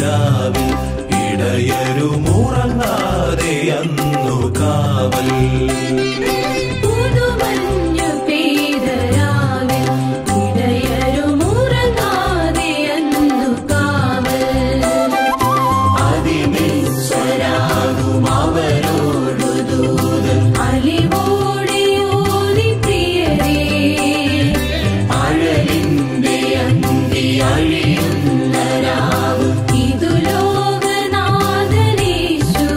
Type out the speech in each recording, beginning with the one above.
രാവിൽ ഇടയരുമുറങ്ങാതെ അന്നു കാവൽ പുതുമഞ്ഞു പെയ്ത രാവിൽ ഇടയരുമുറങ്ങാതെ അന്നു കാവൽ അതിനിസ്വരാകും അവരോടു ദൂതൻ അലിവോടെ ഓതി പ്രിയരേ അഴലിന്റെ അന്തി അഴിയുന്ന രാവ് ഇതു ലോകനാഥനേശു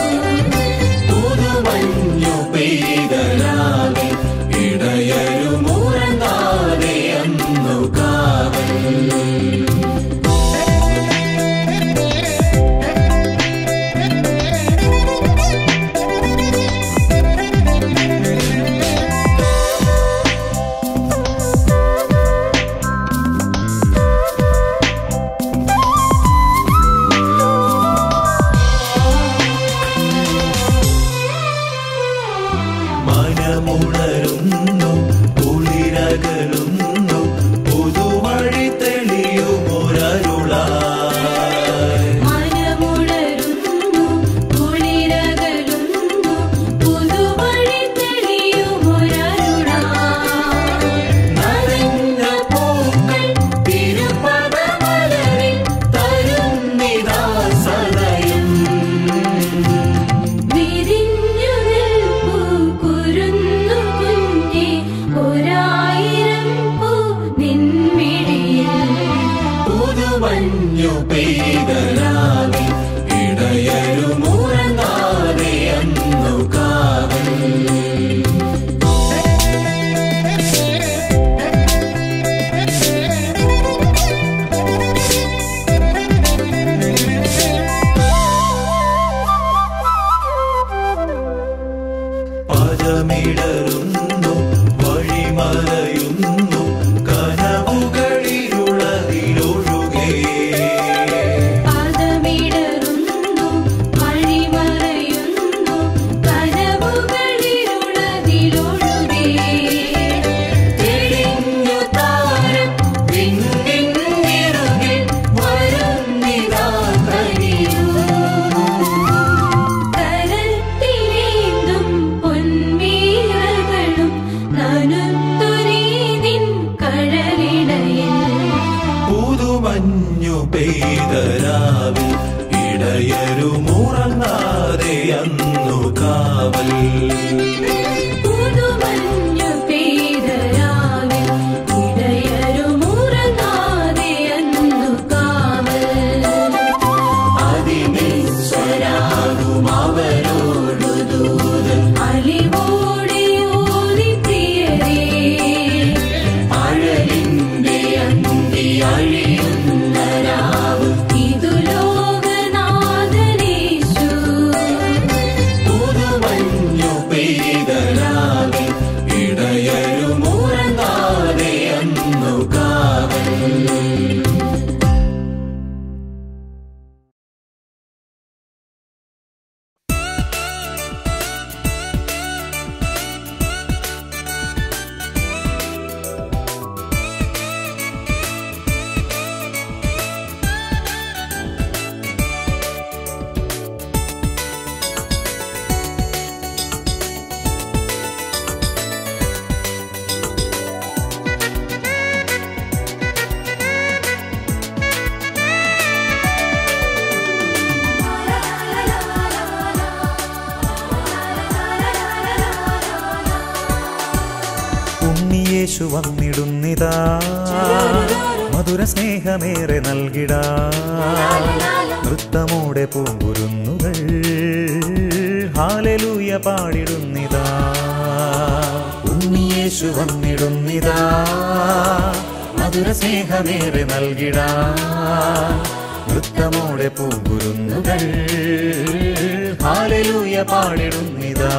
പുതുമഞ്ഞു പെയ്ത രാവിൽ ഇടയരുമുറങ്ങാതെ അന്നു കാവൽ മനമുണരുന്നു കുളിരകലുന്നു പുതുവഴി തെളിയുമൊരരുളായി മനമുണരുന്നു കുളിരകലുന്നു പുതുവഴി തെളിയുമൊരരുളാ നനഞ്ഞ പൂക്കൾ തിരുപദമലരിൽ തരുന്നിതാ സദയം വിരിഞ്ഞു നിൽപ്പൂ കുരുന്നു കുഞ്ഞേ ഒരായിരം പൂ നിൻമിഴിയിൽ പുതുമഞ്ഞു പെയ്ത രാവിൽ ഇടയരുമുറങ്ങാതെ അന്നു കാവൽ പദമിടറുന്നു വഴിമറയുന്നു കനവുകളിലുള്ളതിലൊഴുകേ പാദമിടറുന്നു വഴിമറയുന്നു കനവുകളിലുള്ളതിലൊഴുകേ തെളിഞ്ഞു താരം വിണ്ണിൻ നിറുകിൽ വരുന്നിതാ കനിയൂ കരത്തിലേന്തും പൊന്മീറകളും നനുത്തൊരീ നിൻ കഴലിടയിൽ പുതുമഞ്ഞു പെയ്ത രാവിൽ ഇടയരുമുറങ്ങാതെ അന്നു കാവൽ പുതുമഞ്ഞു പെയ്ത രാവിൽ ഇടയരുമുറങ്ങാതെ അന്നു കാവൽ അതിനിസ്വരാകും അവരോടു ദൂതൻ അലിവോടെ ഓതി പ്രിയരേ അഴലിന്റെ അന്തി അഴിയുന്ന രാവ് ഇതു ലോകനാഥനേശു പുതുമഞ്ഞു പെയ്ത രാവിൽ ഇടയരുമുറങ്ങാതെ അന്നു കാവൽ ഉണ്ണിയേശു വന്നിടുന്നിതാ മധുര സ്നേഹമേറെ നൽകിടാ നൃത്തമോടെ പൂങ്കുരുന്നുകൾ ഹാലലൂയ പാടിടുന്നിതാ ഉണ്ണിയേശു വന്നിടുന്നിതാ മധുര സ്നേഹമേറെ നൽകിടാ നൃത്തമോടെ പൂങ്കുരുന്നുകൾ ഹാലലൂയ പാടിടുന്നിതാ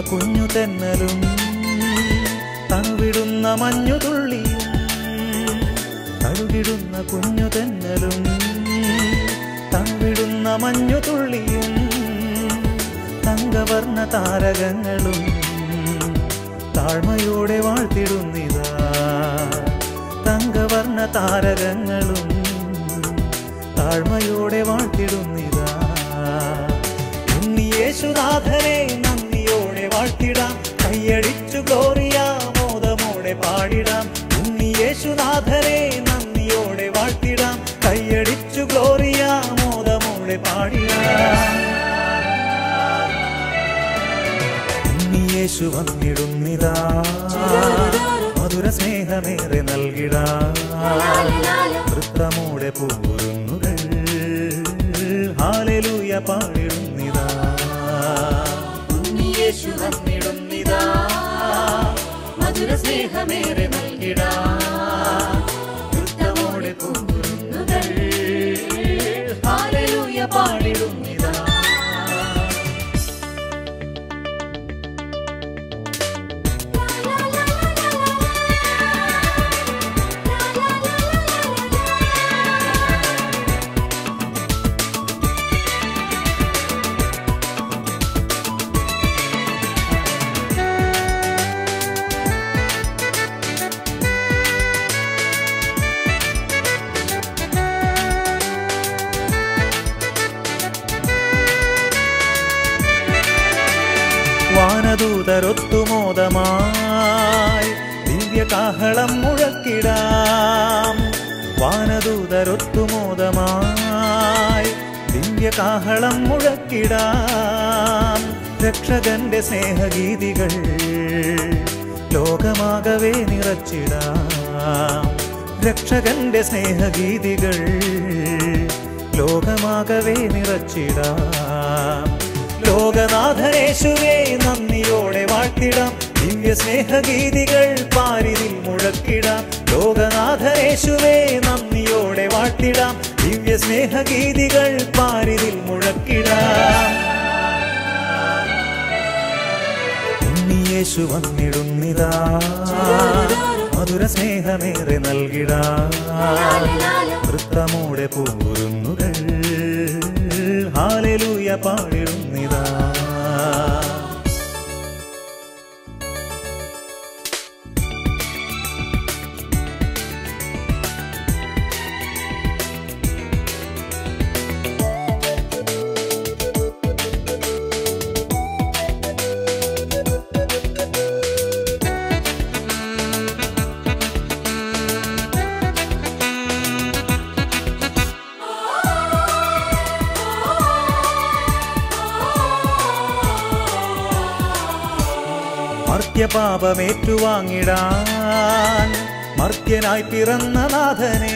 കുഞ്ഞു തെന്നലും തണുവിടുന്ന മഞ്ഞുതുള്ളിയും തഴുകിടുന്ന കുഞ്ഞു തെന്നലും തണുവിടുന്ന മഞ്ഞുതുള്ളിയും തങ്കവർണ്ണ താരകങ്ങളും താഴ്മയോടെ വാഴ്ത്തിടുന്നിതാ തങ്കവർണ്ണ താരകങ്ങളും താഴ്മയോടെ വാഴ്ത്തിടുന്നിതാ ഉണ്ണിയേശുനാഥനെ നന്ദിയോടെ വാഴ്ത്തിടാം കൈയടിച്ചു ഗ്ലോറിയ മോദമോടെ പാടിടാം ഉണ്ണിയേശുനാഥനെ നന്ദിയോടെ വാഴ്ത്തിടാം കൈയടിച്ചു ഗ്ലോറിയ മോദമോടെ പാടിടാം ഉണ്ണിയേശു വന്നിടുന്നിതാ മധുര സ്നേഹമേറെ നൽകിടാ നൃത്തമോടെ പൂരുന്നുകൾ ഹാലലൂയ പാടിടുന്നിതാ ഉണ്ണിയേശു വന്നിടുന്നിതാ മധുര സ്നേഹമേറെ നൽകിടാ നൃത്തമോടെ പൂരുന്നുകൾ ഹാലലൂയ പാടിടുന്നിതാ വാനദൂതരൊത്തുമോദമായി ദിവ്യകാഹളം മുഴക്കിടാം വാനദൂതരൊത്തുമോദമായി ദിവ്യകാഹളം മുഴക്കിടാം രക്ഷകന്റെ സ്നേഹഗീതികൾ ലോകമാകവേ നിറച്ചിടാം രക്ഷകന്റെ സ്നേഹഗീതികൾ ലോകമാകവേ നിറച്ചിടാം ലോകനാഥനേശുവേ നന്ദിയോടെ വാഴ്ത്തിടാം ദിവ്യ സ്നേഹഗീതികൾ പാരിതിൽ മുഴക്കിടാം ലോകനാഥനേശുവേ നന്ദിയോടെ വാഴ്ത്തിടാം ദിവ്യ സ്നേഹഗീതികൾ പാരിതിൽ മുഴക്കിടാം ഉണ്ണിയേശു വന്നിടുന്നിതാ മധുര സ്നേഹമേറെ നൽകിടാ നൃത്തമോടെ പൂരുന്നുകൾ ഹാലലൂയ പാടിടുന്നിതാ മർത്യപാപമേറ്റുവാങ്ങിടാൻ മർത്യനായി പിറന്ന നാഥനെ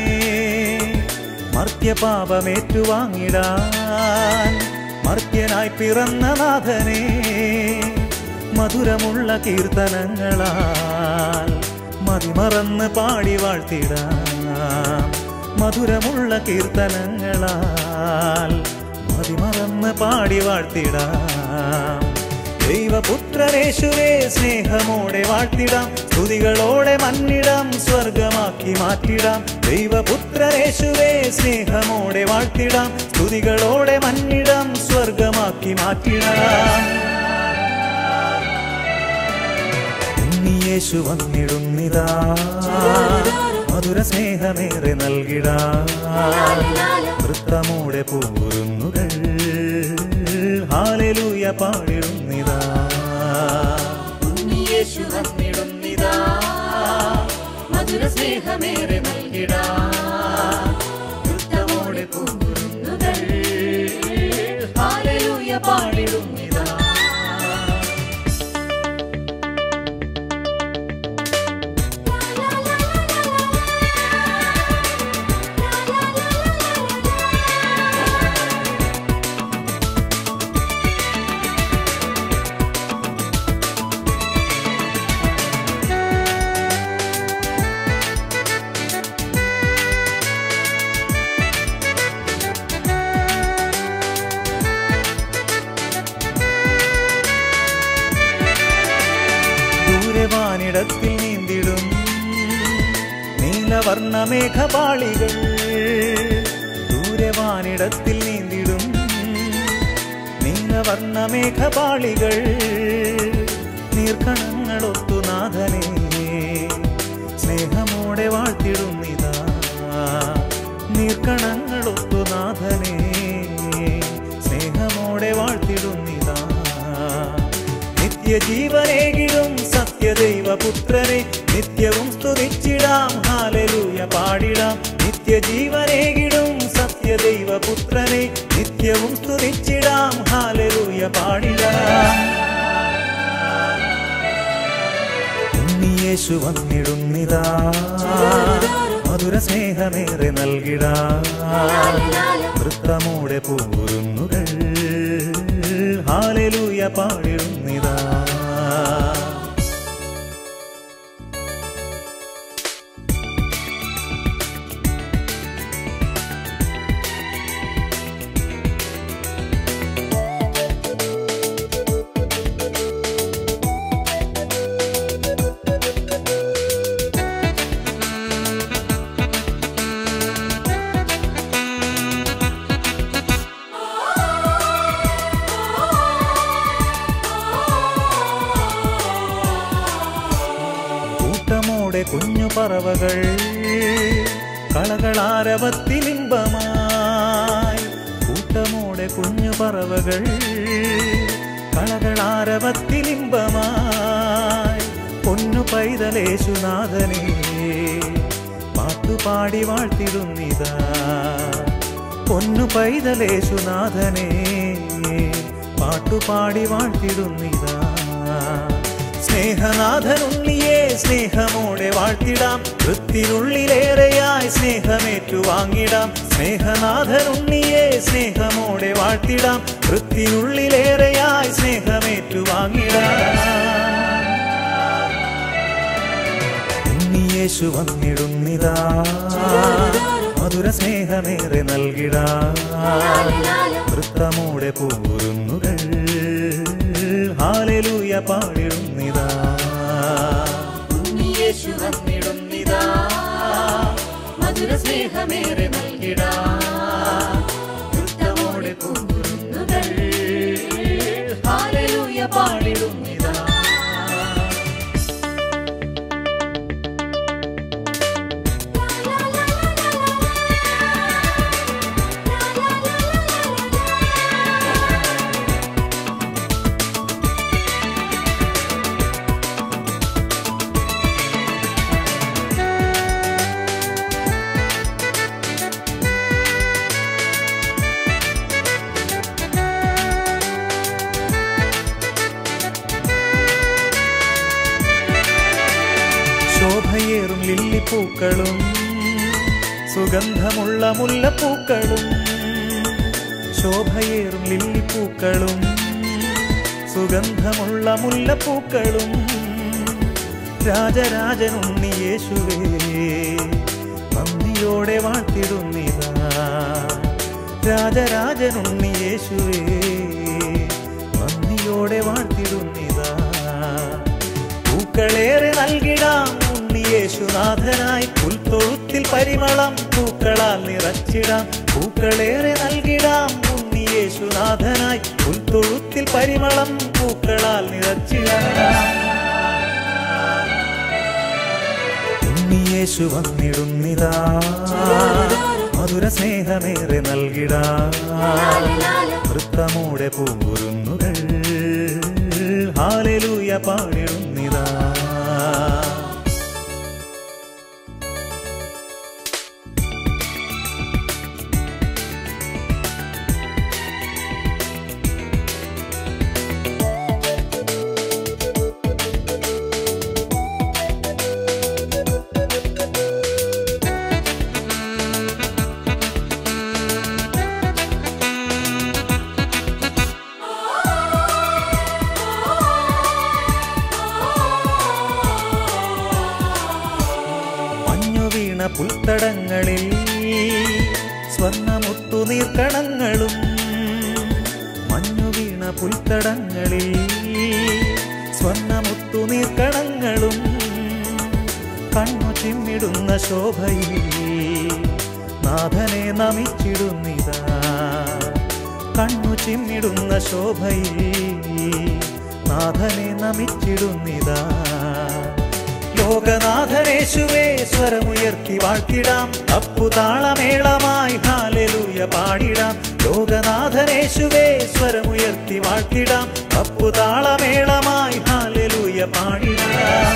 മർത്യപാപമേറ്റുവാങ്ങിടാൻ മർത്യനായി പിറന്ന നാഥനെ മധുരമുള്ള കീർത്തനങ്ങളാൽ മതിമറന്ന് പാടി വാഴ്ത്തിടാം മധുരമുള്ള കീർത്തനങ്ങളാൽ മതിമറന്ന് പാടി വാഴ്ത്തിടാം ദൈവപുത്രനേശുവേ സ്നേഹമോടെ വാഴ്ത്തിടാം സ്തുതികളോടെ മന്നിടാം സ്വർഗമാക്കി മാറ്റിടാം ദൈവപുത്രനേശുവേ സ്നേഹമോടെ വാഴ്ത്തിടാം സ്തുതികളോടെ മന്നിടാം സ്വർഗമാക്കി മാറ്റിടാം ഉണ്ണിയേശു വന്നിടുന്നിതാ മധുര സ്നേഹമേറെ നൽകിടാ നൃത്തമോടെ പൂരുന്നുകൾ ഹാലലൂയ പാടിടുന്നിതാ ഉണ്ണിയേശു വന്നിടുന്നിതാ മധുര സ്നേഹമേറെ നൽകിടാ നൃത്തമോടെ പൂരുന്നുകൾ ഹാലലൂയ പാടിടുന്നിതാ നീലവർണ്ണമേഘപാളികൾ ദൂരവാനിടത്തിൽ നീന്തിടും നീലവർണ്ണമേഘപാളികൾ നീർക്കണങ്ങളൊത്തു നാഥനെ സ്നേഹമോടെ വാഴ്ത്തിടുന്നിതാ നീർക്കണങ്ങളൊത്തു നാഥനെ സ്നേഹമോടെ വാഴ്ത്തിടുന്നിതാ നിത്യജീവനേകിടും സത്യദൈവപുത്രനെ നിത്യവും സ്തുതിച്ചിടാം ഹാലലൂയ പാടിടാം നിത്യജീവനേകിടും സത്യദൈവപുത്രനെ നിത്യവും സ്തുതിച്ചിടാം ഹാലലൂയ പാടിടാം ഉണ്ണിയേശു വന്നിടുന്നിതാ മധുര സ്നേഹമേറെ നൽകിടാ വൃത്തമൂടെ പൂരുന്നുകൾ ഹാലലൂയ പാടിടുന്നിതാ കൂട്ടമോടെ കുഞ്ഞു പറവകൾ കളകളാരവത്തിലിമ്പമായി കൂട്ടമോടെ കുഞ്ഞു പറവകൾ കളകളാരവത്തിലിമ്പമായി പൊന്നു പൈതലേശുനാഥനെ പാട്ടുപാടി വാഴ്ത്തിടുന്നിതാ പൊന്നു പൈതലേശുനാഥനെ പാട്ടുപാടി വാഴ്ത്തിടുന്നിതാ സ്നേഹനാഥനുണ്ണിയെ സ്നേഹമോടെ വാഴ്ത്തിടാം വൃത്തിനുള്ളിലേറെയായി സ്നേഹമേറ്റുവാങ്ങിടാം സ്നേഹനാഥനുണ്ണിയെ സ്നേഹമോടെ വാഴ്ത്തിടാം വൃത്തിനുള്ളിലേറെയായി സ്നേഹമേറ്റുവാങ്ങിടാം ഉണ്ണിയേശു വന്നിടുന്നിതാ മധുര സ്നേഹമേറെ നൽകിടാ വൃത്തമോടെ പൂരുന്നുകൾ ഹാലലൂയ പാടിടുന്നിതാ ഉണ്ണിയേശു വന്നിടുന്നിതാ മധുര സ്നേഹമേറെ നൽകിടാ വൃത്തമോടെ പൂങ്കുരുന്നുകൾ ഹാലലൂയ പാടിടുന്നിതാ ശോഭയേറും ലില്ലിപ്പൂക്കളും സുഗന്ധമുള്ള മുല്ലപ്പൂക്കളും ശോഭയേറും ലില്ലിപ്പൂക്കളും സുഗന്ധമുള്ള മുല്ലപ്പൂക്കളും രാജരാജനുണ്ണി യേശുവേ നന്ദിയോടെ വാഴ്ത്തിടുന്നിതാ രാജരാജനുണ്ണി യേശുവേ നന്ദിയോടെ വാഴ്ത്തിടുന്നിതാ പൂക്കളേറെ നൽകിടാം ഉണ്ണിയേശുനാഥനായി പുൽത്തൊഴുത്തിൽ പരിമളം പൂക്കളാൽ നിറച്ചിടാം പൂക്കളേറെ നൽകിടാം ഉണ്ണിയേശുനാഥനായി പുൽത്തൊഴുത്തിൽ പരിമളം പൂക്കളാൽ നിറച്ചിടാം ഉണ്ണിയേശു വന്നിടുന്നിതാ മധുര സ്നേഹമേറെ നൽകിടാ വൃത്തമൂടെ പൂങ്കുരുന്നുകൾ ഹാലലൂയ പാടിടുന്നിതാ മഞ്ഞു വീണ പുൽത്തടങ്ങളിൽ സ്വർണ്ണമുത്തു നീർക്കണങ്ങളും മഞ്ഞു വീണ പുൽത്തടങ്ങളിൽ സ്വർണ്ണമുത്തു നീർക്കണങ്ങളും കണ്ണു ചിമ്മിടുന്ന ശോഭയിൽ നാഥനെ നമിച്ചിടുന്നിതാ കണ്ണു ചിമ്മിടുന്ന ശോഭയിൽ നാഥനെ നമിച്ചിടുന്നിതാ ലോകനാഥനേശുവേ സ്വരമുയർത്തി വാഴ്ത്തിടാം അപ്പുതാളമേളമായി ഹാലലൂയ പാടിടാം ലോകനാഥനേശുവേ സ്വരമുയർത്തി വാഴ്ത്തിടാം അപ്പുതാളമേളമായി ഹാലലൂയ പാടിടാം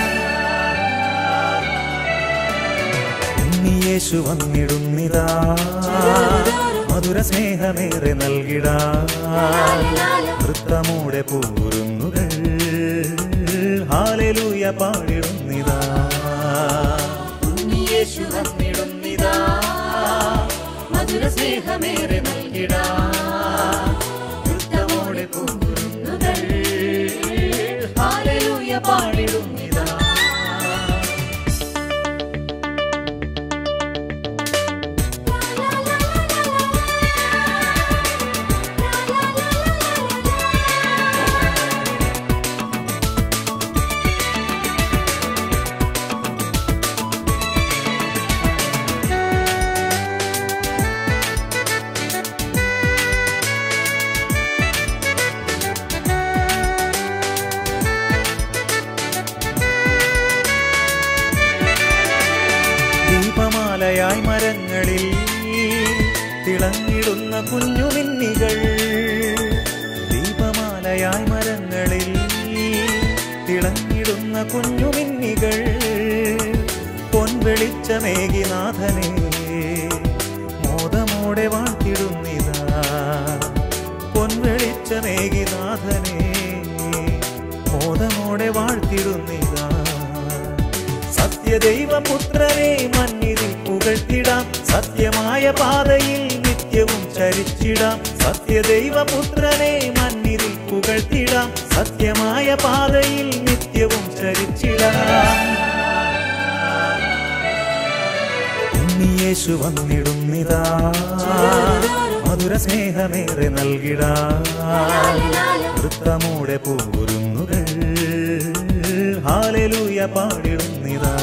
ഉണ്ണിയേശു വന്നിടുന്നിതാ മധുര സ്നേഹമേറെ നൽകിടാ നൃത്തമൂടെ പൂരുന്നുകൾ ഹാലലൂയ പാടിടുന്നിതാ ഉണ്ണിയേശു വന്നിടുന്നിതാ മധുര സ്നേഹമേറെ നൽകിടാ നൃത്തമോടെ പൂങ്കുരുന്നുകൾ ഹാലലൂയ പാടിടുന്നിതാ ദീപമാലയായി മരങ്ങളിൽ തിളങ്ങിടുന്ന കുഞ്ഞുമിന്നികൾ ദീപമാലയായി മരങ്ങളിൽ തിളങ്ങിടുന്ന കുഞ്ഞുമിന്നികൾ പൊൻവെളിച്ചമേകി നാഥനെ മോദമോടെ വാഴ്ത്തിടുന്നിതാ പൊൻവെളിച്ചമേകി നാഥനെ മോദമോടെ വാഴ്ത്തിടുന്നിതാ സത്യദൈവപുത്രനെ മന്നിതിൽ പുകഴ്ത്തിടാം സത്യമായ പാതയിൽ നിത്യവും ചരിച്ചിടാം സത്യദൈവപുത്രനെ മന്നിതിൽ പുകഴ്ത്തിടാം സത്യമായ പാതയിൽ നിത്യവും ചരിച്ചിടാം ഉണ്ണിയേശു വന്നിടുന്നിതാ മധുര സ്നേഹമേറെ നൽകിടാ നൃത്തമൂടെ പൂരുന്നുകൾ ഹാലലൂയ പാടിടുന്നിതാ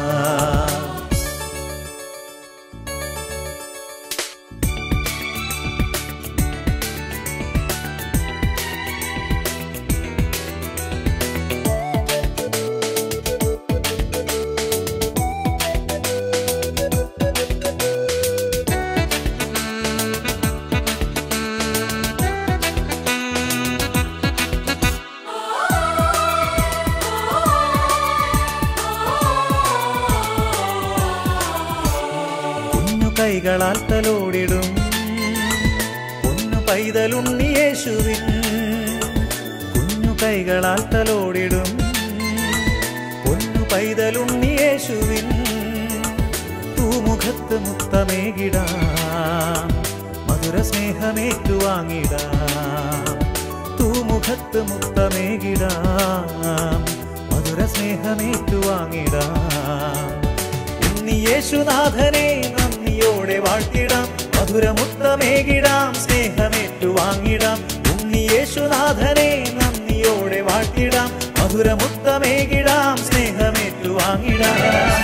കുഞ്ഞു കൈകളാൽ തലോടിടും പൊന്നു പൈതലുണ്ണിയേശുവിൻ കുഞ്ഞു കൈകളാൽ തലോടിടും പൊന്നു പൈതലുണ്ണിയേശുവിൻ തൂമുഖത്ത് മുത്തമേകിടാം മധുര സ്നേഹമേറ്റുവാങ്ങിടാം തൂമുഖത്ത് മുത്തമേകിടാം മധുര സ്നേഹമേറ്റുവാങ്ങിടാം ഉണ്ണിയേശുനാഥനെ നന്ദിയോടെ വാഴ്ത്തിടാം മധുരമുത്തമേകിടാം സ്നേഹമേറ്റുവാങ്ങിടാം ഉണ്ണിയേശുനാഥനെ നന്ദിയോടെ വാഴ്ത്തിടാം മധുരമുത്തമേകിടാം സ്നേഹമേറ്റുവാങ്ങിടാം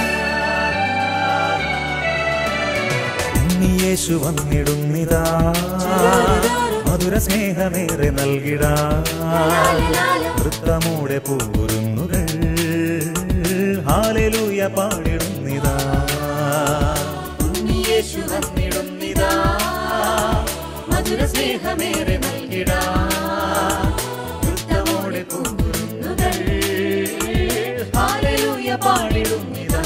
ഉണ്ണിയേശു വന്നിടുന്നിതാ മധുര സ്നേഹമേറെ നൽകിടാ നൃത്തമൂടെ പൂരുന്നുകൾ ഹാലലൂയ പാടിടുന്നിതാ ഉണ്ണിയേശു വന്നിടുന്നിതാ മധുര സ്നേഹമേറെ നൽകിടാ നൃത്തമോടെ പൂങ്കുരുന്നുകൾ ഹാലലൂയ പാടിടുന്നിതാ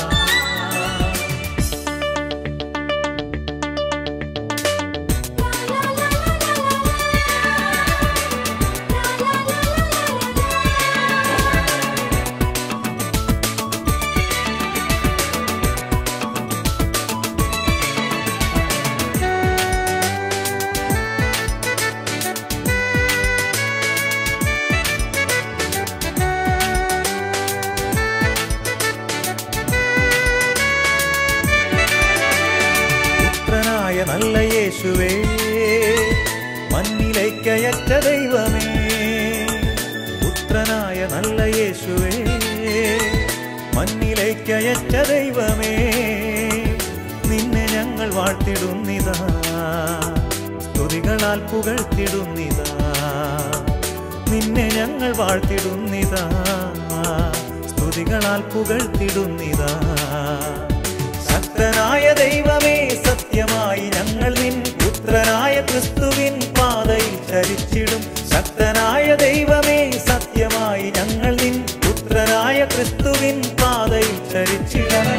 പുത്രനായ നല്ല യേശുവേ മണ്ണിലേക്കയറ്റ ദൈവമേ പുത്രനായ നല്ല യേശുവേ മണ്ണിലേക്ക് അയച്ച ദൈവമേ നിന്നെ ഞങ്ങൾ വാഴ്ത്തിടുന്നിതാ സ്തുതികളാൽ പുകഴ്ത്തിടുന്നിതാ നിന്നെ ഞങ്ങൾ വാഴ്ത്തിടുന്നിതാ സ്തുതികളാൽ പുകഴ്ത്തിടുന്നിതാ ശക്തനായ ദൈവമേ സത്യമായി ഞങ്ങൾ നിൻ പുത്രനായ ക്രിസ്തുവിൻ പാതയിൽ ചരിച്ചിടും ശക്തനായ ദൈവമേ സത്യമായി ഞങ്ങൾ നിൻ പുത്രനായ ക്രിസ്തുവിൻ പാതയിൽ ചരിച്ചിടും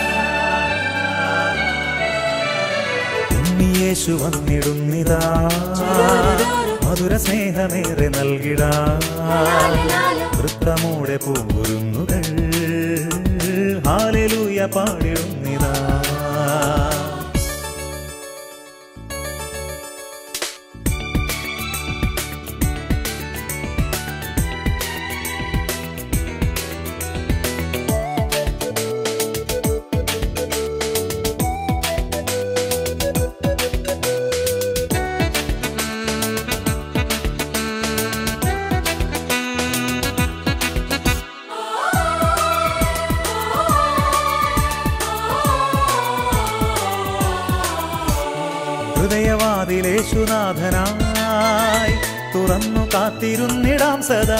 ഉണ്ണിയേശു വന്നിടുന്നിതാ മധുര സ്നേഹമേറെ നൽകിടാ വൃത്തമൂടെ പൂങ്കുരുന്നുകൾ ഹാലലൂയ പാടിടുന്നിതാ ഹൃദയവാതിലേശുനാഥനായി തുറന്നു കാത്തിരുന്നിടാം സദാ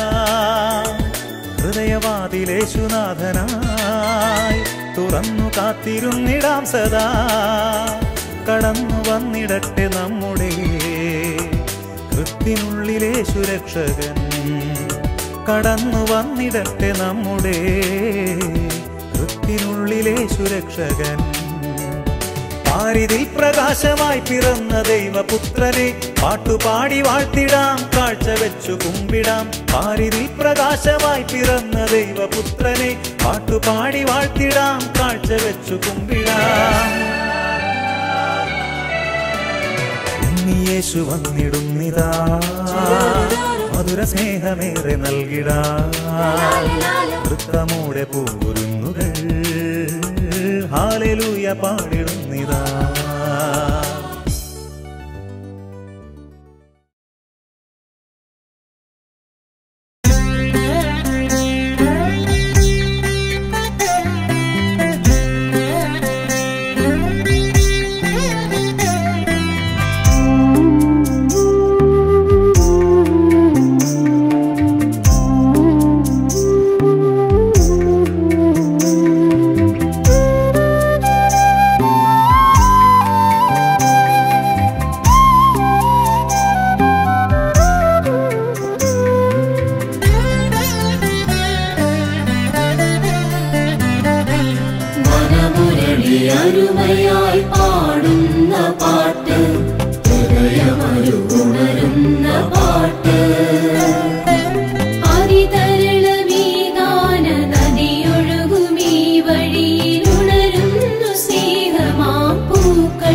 ഹൃദയവാതിലേശുനാഥനായി തുറന്നു കാത്തിരുന്നിടാം സദാ കടന്നു വന്നിടട്ടെ നമ്മുടെ കൃത്തിനുള്ളിലെ സുരക്ഷകൻ കടന്നു വന്നിടട്ടെ നമ്മുടെ കൃത്തിനുള്ളിലെ സുരക്ഷകൻ പാരിതിൽ പ്രകാശമായി പിറന്ന ദൈവപുത്രനെ പാട്ടുപാടി വാഴ്ത്തിടാം കാഴ്ച വെച്ചു കുമ്പിടാം പാരിതിൽ പ്രകാശമായി പിറന്ന ദൈവപുത്രനെ പാട്ടുപാടി വാഴ്ത്തിടാം കാഴ്ച വെച്ചു കുമ്പിടാം ഉണ്ണിയേശു വന്നിടുന്നിതാ മധുര സ്നേഹമേറെ നൽകിടാ വൃത്തമൂടെ പൂങ്കുരുന്നുകൾ ഹാലലൂയ പാടിടുന്നിതാ മനമുരളി അരുമയായി പാടുന്ന പാട്ട് ഹൃദയമരുണരുന്ന പാട്ട് അതിതരളമീ ഗാന നദിയൊഴുകുമീ വഴിയിൽ ഉണരുന്നു സ്നേഹമാം പൂക്കൾ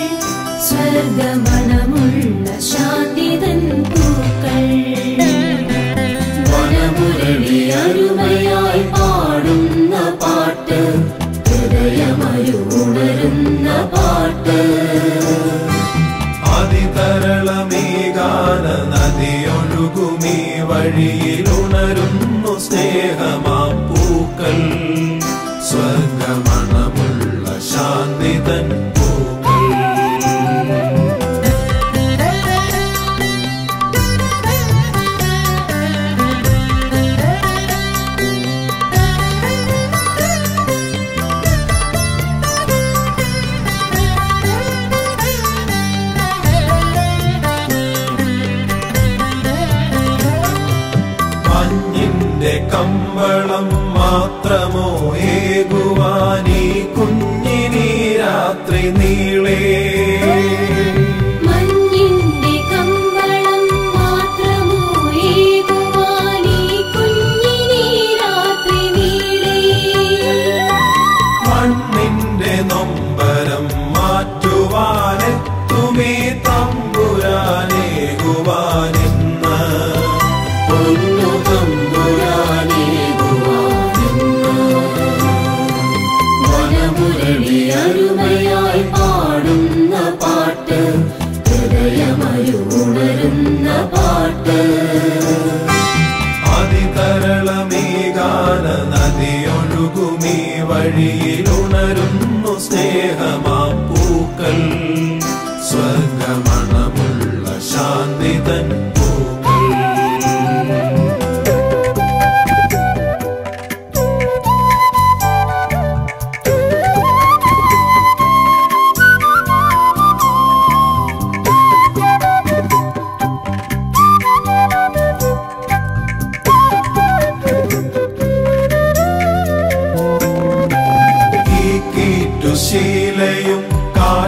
സ്വർഗമണമുള്ള ശാന്തിതൻ പൂക്കൾ വനമുരളി അരുമയായി പാടുന്ന പാട്ട് ഹൃദയമരുണരുന്ന പാട്ട് അതിതരളമേകാന നദിയൊഴുകുമീ വഴിയിലുണരുന്നു സ്നേഹമാം പൂക്കൾ സ്വർഗമണമുള്ള ശാന്തിതൻ പൂക്കൾ മഞ്ഞിന്റെ കമ്പളം മാത്രമോ ഏകുവാനീ കുഞ്ഞിനീ രാത്രി നീളേ മഞ്ഞിന്റെ കമ്പളം മാത്രമോ ഏകുവാനീ കുഞ്ഞിനീ രാത്രി നീളേ മണ്ണിന്റെ നൊമ്പരം മാറ്റുവാനെത്തുമേ തമ്പുരാനേകുവാനിന്ന് പൊന്നു തമ്പുരാനേകുവാനിന്ന് വനമുരളി അരുമയായി പാടുന്ന പാട്ട് ഹൃദയമരുണരുന്ന പാട്ട് അതിതരളമേകാന നദിയൊഴുകുമീ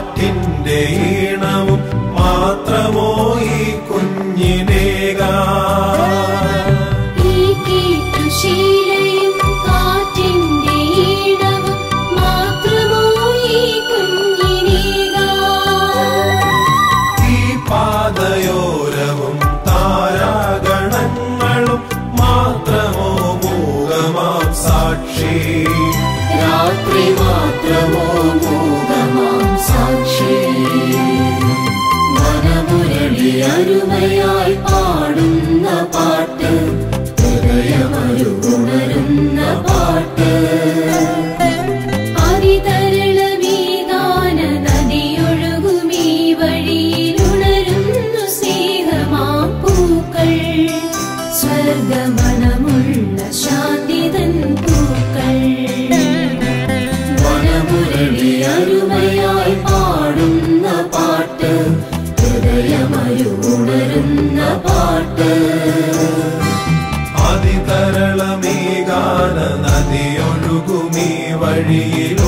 പാട്ടിന്റെ ഈണവും മാത്രമോ ഈ കുഞ്ഞിനേകാ ഈ കീട്ടുശീലയും കാറ്റിന്റെ ഈണവും മാത്രമോ ഈ കുഞ്ഞിനീകാം ഈ പാതയോരവും താരാഗണങ്ങളും മാത്രമോ മൂകമാം സാക്ഷി രാത്രി മാത്രമോ മൂകമാം സാക്ഷി മനമുരളി അരുമയായി പാടുന്ന പാട്ട് ഹൃദയമരുണരുന്ന പാട്ട് അതിതരളമീകാന നദിയൊഴുകുമീ വഴിയിലുണരുന്നു സ്നേഹമാം പൂക്കൾ സ്വർഗമണമുള്ള ശാന്തിതൻ പൂക്കൾ വനമുരളി അരുമയായി പാടുന്ന പാട്ട് ഹൃദയമരുണരുന്ന പാട്ട് അതിതരളമീകാന നദിയൊഴുകുമീ വഴിയിൽ